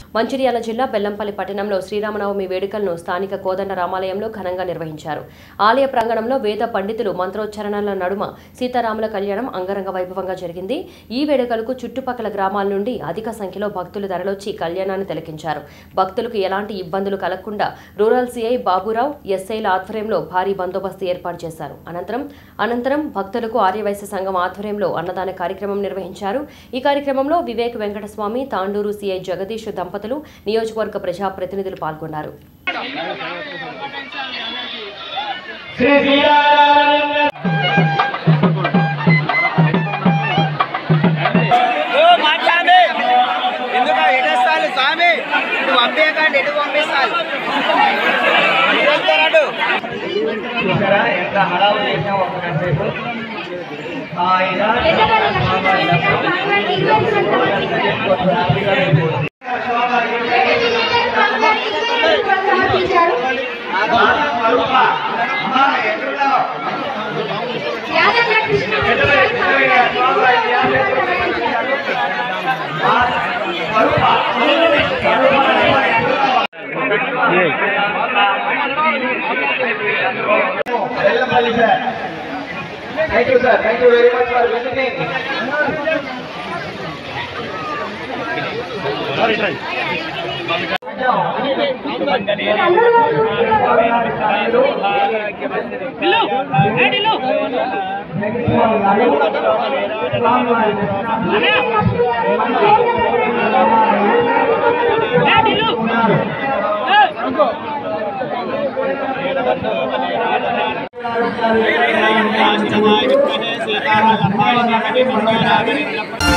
మంచిర్యాల జిల్లా బెల్లంపల్లి పట్టణంలో శ్రీరామనవమి వేడుకలను స్థానిక కోదండ రామాలయంలో ఘనంగా నిర్వహించారు ఆలయ ప్రాంగణంలో వేద పండితులు మంత్రోచ్చరణల నడుమ సీతారాముల కళ్యాణం అంగరంగ వైభవంగా జరిగింది ఈ వేడుకలకు చుట్టుపక్కల గ్రామాల నుండి అధిక సంఖ్యలో భక్తులు తరలొచ్చి కళ్యాణాన్ని తిలకించారు భక్తులకు ఎలాంటి ఇబ్బందులు కలగకుండా రూరల్ సీఐ బాబురావు ఎస్ఐల ఆధ్వర్యంలో భారీ బందోబస్తు ఏర్పాటు చేశారు అనంతరం అనంతరం భక్తులకు ఆర్యవైశ్య సంఘం ఆధ్వర్యంలో అన్నదాన కార్యక్రమం నిర్వహించారు ఈ కార్యక్రమంలో వివేక్ వెంకటస్వామి తాండూరు సీఐ జగదీష్ దంపతులు నియోజకవర్గ ప్రజాప్రతినిధులు పాల్గొన్నారు శ్రీ శ్రీరామ ఓ మాట్లాడి ఎందుకు ఎడేస్తాను స్వామి నువ్వు పంపించకండి ఎటు పంపిస్తాను ఎడేస్తాడు చూసారా ఎంత హడావుడి చేసాం ఒక కాసేపు హాయిగా Bellamapalli, sir. Thank you, sir. Thank you very much for visiting. Sitarama